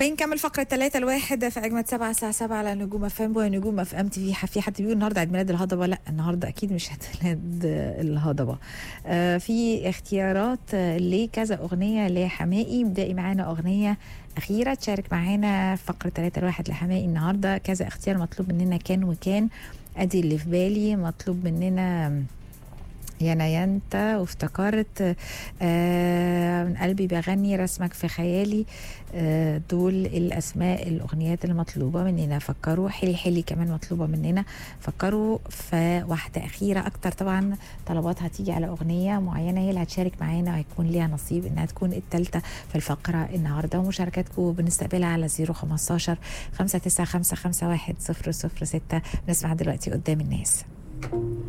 بنكمل فقرة ثلاثة الواحد في أجمد سبعة الساعة سبعة على نجوم اف ام ونجوم اف ام تي في في حد بيقول النهارده عيد ميلاد الهضبة لا النهارده أكيد مش عيد ميلاد الهضبة آه في اختيارات آه، لكذا أغنية لحمائي بدائي معانا أغنية أخيرة تشارك معانا في فقرة ثلاثة الواحد لحمائي النهارده كذا اختيار مطلوب مننا كان وكان أدي اللي في بالي مطلوب مننا يا نينت وافتكرت آه من قلبي بغني رسمك في خيالي آه دول الاسماء الاغنيات المطلوبه مننا فكروا حلي حلي كمان مطلوبه مننا فكروا في واحده اخيره اكتر طبعا طلبات هتيجي على اغنيه معينه هي اللي هتشارك معانا وهيكون ليها نصيب انها تكون الثالثه في الفقره النهارده ومشاركاتكم بنستقبلها على 015 59551 006 نسمع دلوقتي قدام الناس